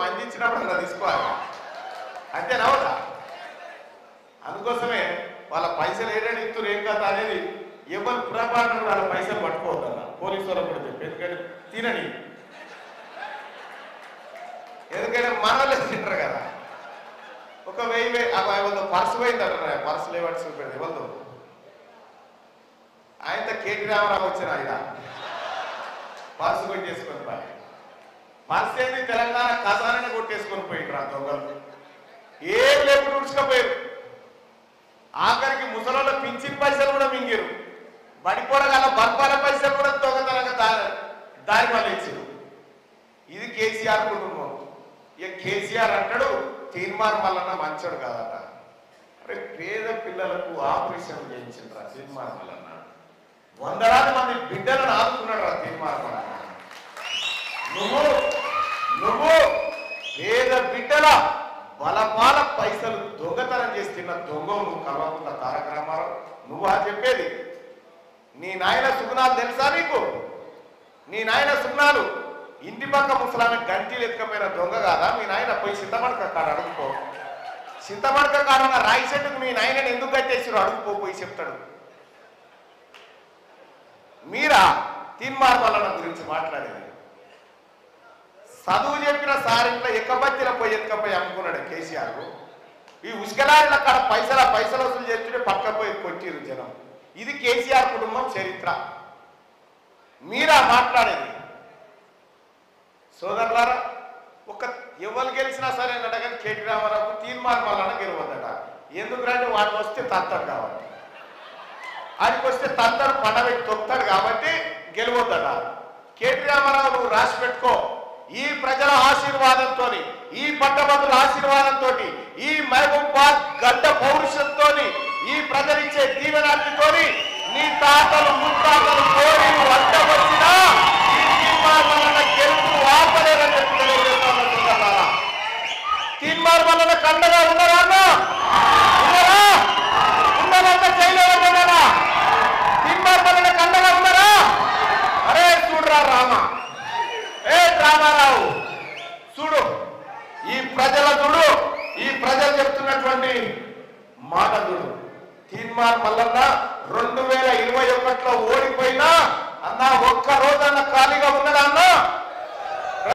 మందించినప్పుడు అలా తీసుకోవాలి అంతేనా అవునా అందుకోసమే వాళ్ళ పైసలు ఏడాడు ఇస్తున్నారు ఏం కథ అనేది ఎవరు పురపాలన కూడా వాళ్ళ పైసలు పట్టుకోవద్దన్న పోలీసు వాళ్ళకు కూడా చెప్పి ఎందుకంటే తినని ఎందుకంటే మనలో తింటారు కదా ఒక వెయ్యి వెయ్యి వాళ్ళ పర్సు పోయింది అంటారు పర్సు లేవని చూపెడితే వాళ్ళు ఆయనతో కేటీ రామారావు వచ్చిన ఆయన పర్సు కొట్టేసుకొని పోయి పర్సు ఏంది తెలంగాణ ఖజానాన్ని కొట్టేసుకొని పోయిండ్రు ఆ దొంగలు ఏం లేకుండా ఉడుచుకపోయారు ఆఖరికి ముసలోళ్ళ పింఛన్ పైసలు కూడా మింగిరు బడిపోరగాల బర్పాల పైసలు కూడా దొంగతనంగా దారి దారి మళ్ళీ ఇచ్చారు ఇది కేసీఆర్ కుటుంబం ఇక కేసీఆర్ అంటాడు తీర్మానం వలన మంచోడు కాదట అరే పేద పిల్లలకు ఆపరేషన్ చేయించిండ్రా తీర్మానం వలన వందలాది మంది బిడ్డలను ఆదుకున్నాడు రా తీర్మానం వలన నువ్వు నువ్వు పేద బిడ్డల బలపాల పైసలు దొంగతనం చేస్తున్న దొంగ నువ్వు కలవకుండా తారక రామారావు నువ్వు ఆ చెప్పేది నీ నాయన సుగుణాలు తెలుసా నీకు నీ నాయన సుగుణాలు ఇంటి పక్క ముసలామె గంటీలు ఎత్తుకపోయిన దొంగ కాదా మీ నాయన పోయి చింతమడక కాడ అడుగుకో చింతమడక కాడన్న రాయి చెట్టుకు మీ నాయనని ఎందుకు కట్టేసారు అడుగుపో పోయి చెప్తాడు మీరా తీన్మార్మలన గురించి మాట్లాడేది చదువు చెప్పిన సార్ ఇంట్లో ఎక్కబత్తిన పోయి ఎత్తుకపోయి అమ్ముకున్నాడు కేసీఆర్ ఈ ఉసుకలారిన కాడ పైసల పైసలు వసూలు చేస్తుంటే పక్కపోయి కొట్టిరు జనం ఇది కేసీఆర్ కుటుంబం చరిత్ర మీరా మాట్లాడేది సోదరులారా ఒక ఎవరు గెలిచినా సరే అన్నట కానీ కేటీ రామారావు తీర్మానం వలన గెలవద్దట ఎందుకంటే వాడు వస్తే తత్తడు కాబట్టి ఆడికి వస్తే తత్తడు పండబెట్టి తొక్కుతాడు కాబట్టి గెలవద్దట కేటీ రామారావు నువ్వు రాసి పెట్టుకో ఈ ప్రజల ఆశీర్వాదంతో ఈ పట్టభద్రుల ఆశీర్వాదంతో ఈ మహబూబాద్ గడ్డ పౌరుషంతో ఈ ప్రజలిచ్చే దీవెనార్థితో నీ తాతలు ముత్తాతలు కోరి వంట వచ్చినా ఈ తీర్మానం గెలుపు ఆపలేరని చెప్పి తెలియజేస్తాను సోదరులారా. తీర్మానం వలన కండగా ఉన్నారా అన్న ఉన్నారా ఉన్నారంటే చేయలేవన్నారా తీర్మానం వలన కండగా ఉన్నారా అరే చూడరా రామ ఏ రామారావు చూడు ఈ ప్రజల చూడు ఈ ప్రజలు చెప్తున్నటువంటి మాట చూడు తీర్మాన్ మల్లన్న రెండు వేల ఇరవై ఒకటిలో ఓడిపోయినా అన్న ఒక్క రోజన్న ఖాళీగా ఉన్నదా అన్న